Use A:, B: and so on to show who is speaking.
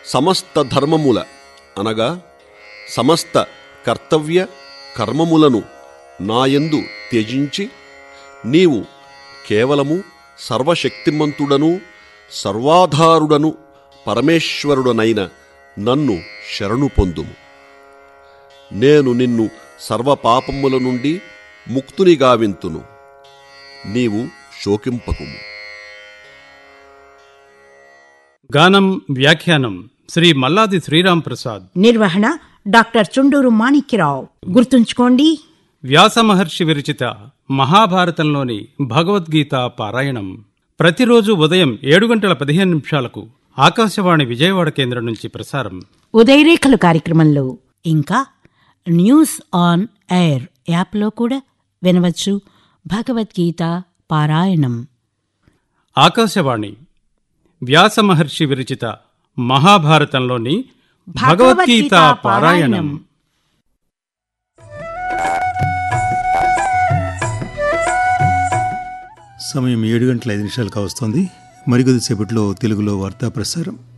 A: సమస్త ధర్మముల అనగా సమస్త కర్తవ్య కర్మములను నాయందు త్యజించి నీవు కేవలము సర్వశక్తిమంతుడను సర్వాధారుడను పరమేశ్వరుడనైన నన్ను శరణు పొందుము నేను నిన్ను సర్వపాపముల నుండి ముక్తునిగా వింతును నీవు శోకింపకుము
B: గానం వ్యాఖ్యానం శ్రీ మల్లాది శ్రీరామ్ ప్రసాద్
C: నిర్వహణ డాక్టర్ చుండూరు మాణిక్యరావు గుర్తుంచుకోండి
B: వ్యాస మహర్షి విరచిత మహాభారతంలోని భగవద్గీత పారాయణం ప్రతిరోజు ఉదయం ఏడు గంటల పదిహేను నిమిషాలకు ఆకాశవాణి విజయవాడ కేంద్రం నుంచి ప్రసారం
C: ఉదయరేఖలు కార్యక్రమంలో ఇంకా న్యూస్ ఆన్ ఎయిర్ యాప్లో కూడా వినవచ్చు భగవద్గీత పారాయణం
B: ఆకాశవాణి వ్యాస మహర్షి విరచిత మహాభారతంలోని భగవద్గీత పారాయణం
D: సమయం ఏడు గంటల ఐదు నిమిషాలకు వస్తుంది మరికొద్దిసేపట్లో తెలుగులో వార్తా ప్రసారం